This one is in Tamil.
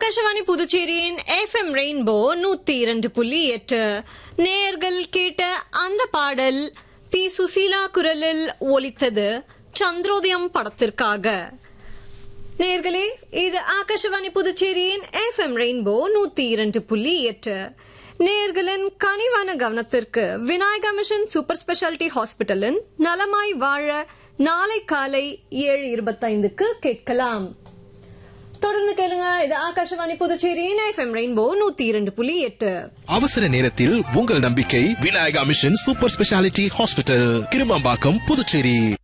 ஆகாஷவாணி புதுச்சேரியின் எஃப்எம் ரெயின்போ நூத்தி இரண்டு புள்ளி எட்டு நேயர்கள் கேட்ட அந்த பாடல் பி சுசீலா குரலில் ஒலித்தது சந்திரோதயம் படத்திற்காக நேர்களே இது ஆகாஷவாணி புதுச்சேரியின் எஃப்எம் ரெயின்போ நூத்தி இரண்டு புள்ளி எட்டு நேர்களின் கனிவான கவனத்திற்கு விநாயகா மிஷன் சூப்பர் ஸ்பெஷாலிட்டி ஹாஸ்பிட்டலின் நலமாய் வாழ நாளை காலை ஏழு இருபத்தைந்துக்கு கேட்கலாம் தொடர்ந்து கேளுங்க இது ஆகாஷவாணி புதுச்சேரியின் எஃப்எம் ரெயின்போ நூத்தி இரண்டு புள்ளி எட்டு அவசர நேரத்தில் உங்கள் நம்பிக்கை Vinayaka mission super speciality hospital Kirumampakkam Puducherry